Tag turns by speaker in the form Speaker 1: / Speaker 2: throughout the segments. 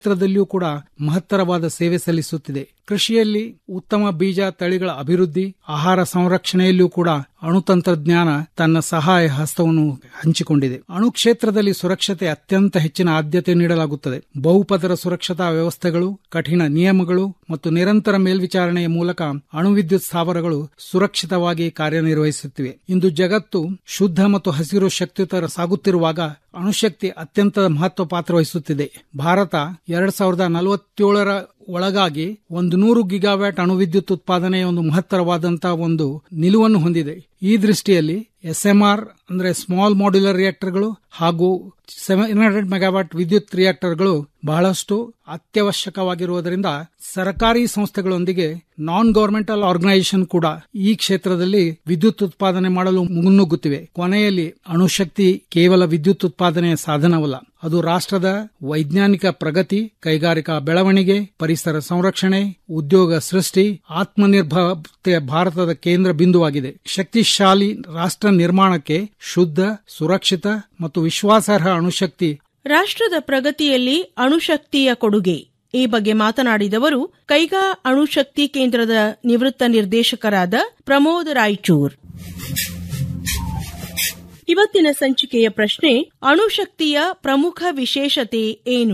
Speaker 1: ಕ್ಷೇತ್ರದಲ್ಲಿಯೂ ಕೂಡ ಮಹತ್ತರವಾದ ಸೇವೆ ಸಲ್ಲಿಸುತ್ತಿದೆ ಕೃಷಿಯಲ್ಲಿ ಉತ್ತಮ ಬೀಜ ತಳಿಗಳ ಅಭಿವೃದ್ಧಿ ಆಹಾರ ಸಂರಕ್ಷಣೆಯಲ್ಲಿಯೂ ಕೂಡ ಅಣುತಂತ್ರಜ್ಞಾನ ತನ್ನ ಸಹಾಯ ಹಸ್ತವನ್ನು ಹಂಚಿಕೊಂಡಿದೆ ಅಣು ಕ್ಷೇತ್ರದಲ್ಲಿ ಸುರಕ್ಷತೆ ಅತ್ಯಂತ ಹೆಚ್ಚಿನ ಆದ್ಯತೆ ನೀಡಲಾಗುತ್ತದೆ ಬಹುಪದರ ಸುರಕ್ಷತಾ ವ್ಯವಸ್ಥೆಗಳು ಕಠಿಣ ನಿಯಮಗಳು ಮತ್ತು ನಿರಂತರ ಮೇಲ್ವಿಚಾರಣೆಯ ಮೂಲಕ ಅಣುವಿದ್ಯುತ್ ಸ್ಥಾವರಗಳು ಸುರಕ್ಷಿತವಾಗಿ ಕಾರ್ಯನಿರ್ವಹಿಸುತ್ತಿವೆ ಇಂದು ಜಗತ್ತು ಶುದ್ಧ ಮತ್ತು ಹಸಿರು ಶಕ್ತಿಯುತ ಸಾಗುತ್ತಿರುವಾಗ ಅಣುಶಕ್ತಿ ಅತ್ಯಂತ ಮಹತ್ವ ಪಾತ್ರ ವಹಿಸುತ್ತಿದೆ ಭಾರತ ಎರಡ್ ಸಾವಿರದ ನಲವತ್ತೇಳರ ಒಳಗಾಗಿ ಒಂದು ನೂರು ಗಿಗಾವ್ಯಾಟ್ ಅಣುವಿದ್ಯುತ್ ಉತ್ಪಾದನೆಯ ಒಂದು ಮಹತ್ತರವಾದಂತಹ ಒಂದು ನಿಲುವನ್ನು ಹೊಂದಿದೆ ಈ ದೃಷ್ಟಿಯಲ್ಲಿ ಎಸ್ಎಂಆರ್ ಅಂದ್ರೆ ಸ್ಮಾಲ್ ಮಾಡ್ಯುಲರ್ ರಿಯಾಕ್ಟರ್ಗಳು ಹಾಗೂ ಸೆವೆನ್ ಹಂಡ್ರೆಡ್ ಮೆಗಾವ್ಯಾಟ್ ವಿದ್ಯುತ್ ರಿಯಾಕ್ಟರ್ಗಳು ಬಹಳಷ್ಟು ಅತ್ಯವಶ್ಯಕವಾಗಿರುವುದರಿಂದ ಸರ್ಕಾರಿ ಸಂಸ್ಥೆಗಳೊಂದಿಗೆ ನಾನ್ ಗವರ್ಮೆಂಟಲ್ ಆರ್ಗನೈಸೇಷನ್ ಕೂಡ ಈ ಕ್ಷೇತ್ರದಲ್ಲಿ ವಿದ್ಯುತ್ ಉತ್ಪಾದನೆ ಮಾಡಲು ಮುನ್ನುಗ್ಗುತ್ತಿವೆ ಕೊನೆಯಲ್ಲಿ ಅಣುಶಕ್ತಿ ಕೇವಲ ವಿದ್ಯುತ್ ಉತ್ಪಾದನೆಯ ಸಾಧನವಲ್ಲ ಅದು ರಾಷ್ಟ್ರದ ವೈಜ್ಞಾನಿಕ ಪ್ರಗತಿ ಕೈಗಾರಿಕಾ ಬೆಳವಣಿಗೆ ಪರಿಸರ ಸಂರಕ್ಷಣೆ ಉದ್ಯೋಗ ಸೃಷ್ಟಿ ಆತ್ಮನಿರ್ಭರತೆಯ ಭಾರತದ ಕೇಂದ್ರ ಬಿಂದುವಾಗಿದೆ ಶಕ್ತಿಶಾಲಿ ರಾಷ್ಟ್ರ ನಿರ್ಮಾಣಕ್ಕೆ ಶುದ್ಧ ಸುರಕ್ಷಿತ ಮತ್ತು ವಿಶ್ವಾಸಾರ್ಹ ಅಣುಶಕ್ತಿ
Speaker 2: ರಾಷ್ಟ್ರದ ಪ್ರಗತಿಯಲ್ಲಿ ಅಣುಶಕ್ತಿಯ ಕೊಡುಗೆ ಈ ಬಗ್ಗೆ ಮಾತನಾಡಿದವರು ಕೈಗಾ ಅಣುಶಕ್ತಿ ಕೇಂದ್ರದ ನಿವೃತ್ತ ನಿರ್ದೇಶಕರಾದ ಪ್ರಮೋದ್ ರಾಯಚೂರ್ ಇವತ್ತಿನ ಸಂಚಿಕೆಯ ಪ್ರಶ್ನೆ ಅಣುಶಕ್ತಿಯ ಪ್ರಮುಖ ವಿಶೇಷತೆ ಏನು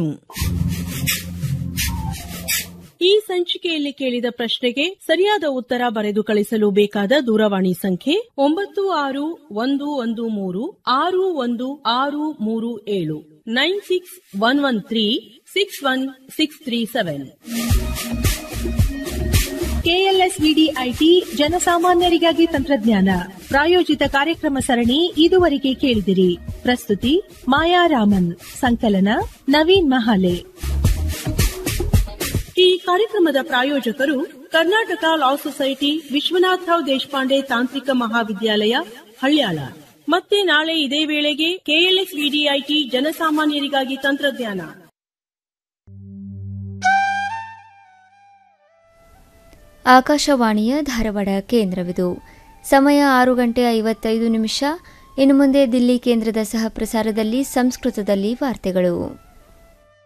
Speaker 2: ಈ ಸಂಚಿಕೆಯಲ್ಲಿ ಕೇಳಿದ ಪ್ರಶ್ನೆಗೆ ಸರಿಯಾದ ಉತ್ತರ ಬರೆದು ಕಳಿಸಲು ಬೇಕಾದ ದೂರವಾಣಿ ಸಂಖ್ಯೆ ಒಂಬತ್ತು ಆರು ಒಂದು ಒಂದು ಮೂರು ಆರು ಒಂದು ಆರು ಮೂರು ಏಳು nine six one one three six one six three seven
Speaker 3: KLSVDIT ಜನಸಾಮಾನ್ಯರಿಗಾಗಿ ತಂತ್ರಜ್ಞಾನ ಪ್ರಾಯೋಜಿತ ಕಾರ್ಯಕ್ರಮ ಸರಣಿ ಇದುವರೆಗೆ ಕೇಳಿದಿರಿ ಪ್ರಸ್ತುತಿ ಮಾಯಾ ರಾಮನ್ ಸಂಕಲನ ನವೀನ್ ಮಹಾಲೆ
Speaker 2: ಈ ಕಾರ್ಯಕ್ರಮದ ಪ್ರಾಯೋಜಕರು ಕರ್ನಾಟಕ ಲಾ ಸೊಸೈಟಿ ವಿಶ್ವನಾಥರಾವ್ ದೇಶಪಾಂಡೆ ತಾಂತ್ರಿಕ ಮಹಾವಿದ್ಯಾಲಯ ಹಳ್ಯಾಳ ಮತ್ತೆ ನಾಳೆ ಇದೇ ವೇಳೆಗೆ ಕೆಎಲ್ಎಸ್ ವಿಡಿಐಟಿ ಜನಸಾಮಾನ್ಯರಿಗಾಗಿ ತಂತ್ರಜ್ಞಾನ
Speaker 4: ಆಕಾಶವಾಣಿಯ ಧಾರವಾಡ ಕೇಂದ್ರವಿದು ಸಮಯ ಆರು ಗಂಟೆ ಐವತ್ತೈದು ನಿಮಿಷ ಇನ್ನು ಮುಂದೆ ದಿಲ್ಲಿ ಕೇಂದ್ರದ ಸಹ ಪ್ರಸಾರದಲ್ಲಿ ಸಂಸ್ಕೃತದಲ್ಲಿ ವಾರ್ತೆಗಳು